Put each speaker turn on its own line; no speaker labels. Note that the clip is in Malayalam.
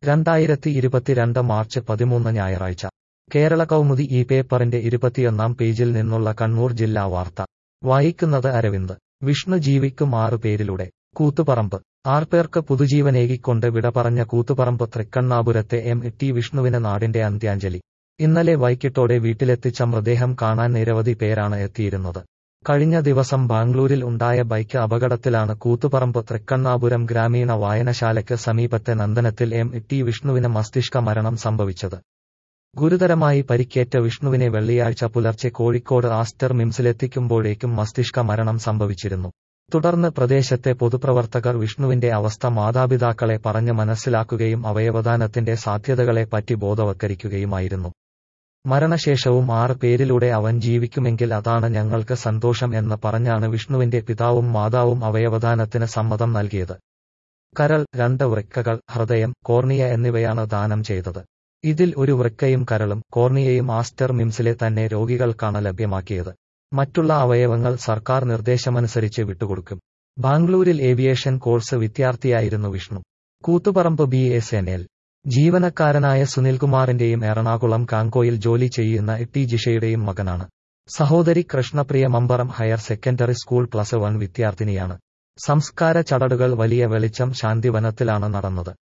രണ്ടായിരത്തി ഇരുപത്തിരണ്ട് മാർച്ച് പതിമൂന്ന് ഞായറാഴ്ച കേരള കൗമുദി ഈ പേപ്പറിന്റെ ഇരുപത്തിയൊന്നാം പേജിൽ നിന്നുള്ള കണ്ണൂർ ജില്ലാ വാർത്ത വായിക്കുന്നത് അരവിന്ദ് വിഷ്ണു ജീവിക്കും ആറു പേരിലൂടെ കൂത്തുപറമ്പ് ആർപേർക്ക് പുതുജീവനേകിക്കൊണ്ട് വിട പറഞ്ഞ കൂത്തുപറമ്പ് തൃക്കണ്ണാപുരത്തെ എം ടി വിഷ്ണുവിന് നാടിന്റെ അന്ത്യാഞ്ജലി ഇന്നലെ വൈകിട്ടോടെ വീട്ടിലെത്തിച്ച മൃതദേഹം കാണാൻ നിരവധി പേരാണ് എത്തിയിരുന്നത് കഴിഞ്ഞ ദിവസം ബാംഗ്ലൂരിൽ ഉണ്ടായ ബൈക്ക് അപകടത്തിലാണ് കൂത്തുപറമ്പ് തൃക്കണ്ണാപുരം ഗ്രാമീണ വായനശാലയ്ക്ക് സമീപത്തെ നന്ദനത്തിൽ എം ടി വിഷ്ണുവിന് മസ്തിഷ്ക മരണം സംഭവിച്ചത് ഗുരുതരമായി പരിക്കേറ്റ വിഷ്ണുവിനെ വെള്ളിയാഴ്ച പുലർച്ചെ കോഴിക്കോട് ആസ്റ്റർ മിംസിലെത്തിക്കുമ്പോഴേക്കും മസ്തിഷ്ക മരണം സംഭവിച്ചിരുന്നു തുടർന്ന് പ്രദേശത്തെ പൊതുപ്രവർത്തകർ വിഷ്ണുവിന്റെ അവസ്ഥ മാതാപിതാക്കളെ പറഞ്ഞ് മനസ്സിലാക്കുകയും അവയവദാനത്തിന്റെ സാധ്യതകളെപ്പറ്റി ബോധവൽക്കരിക്കുകയുമായിരുന്നു മരണശേഷവും ആറ് പേരിലൂടെ അവൻ ജീവിക്കുമെങ്കിൽ അതാണ് ഞങ്ങൾക്ക് സന്തോഷം എന്ന് പറഞ്ഞാണ് വിഷ്ണുവിന്റെ പിതാവും മാതാവും അവയവദാനത്തിന് സമ്മതം നൽകിയത് കരൾ രണ്ട് വൃക്കകൾ ഹൃദയം കോർണിയ എന്നിവയാണ് ദാനം ചെയ്തത് ഇതിൽ ഒരു വൃക്കയും കരളും കോർണിയയും ആസ്റ്റർ മിംസിലെ തന്നെ രോഗികൾക്കാണ് ലഭ്യമാക്കിയത് മറ്റുള്ള അവയവങ്ങൾ സർക്കാർ നിർദ്ദേശമനുസരിച്ച് വിട്ടുകൊടുക്കും ബാംഗ്ലൂരിൽ ഏവിയേഷൻ കോഴ്സ് വിദ്യാർത്ഥിയായിരുന്നു Vishnu Koothuparamba B S N L ജീവനക്കാരനായ സുനിൽകുമാറിന്റെയും എറണാകുളം കാങ്കോയിൽ ജോലി ചെയ്യുന്ന ടി ജിഷയുടെയും മകനാണ് സഹോദരി Krishnapriya Mambaram higher secondary school plus one വിദ്യാർത്ഥിനിയാണ് സംസ്കാര ചടടുകൾ വലിയ വെളിച്ചം ശാന്തിവനത്തിലാണ് നടന്നത്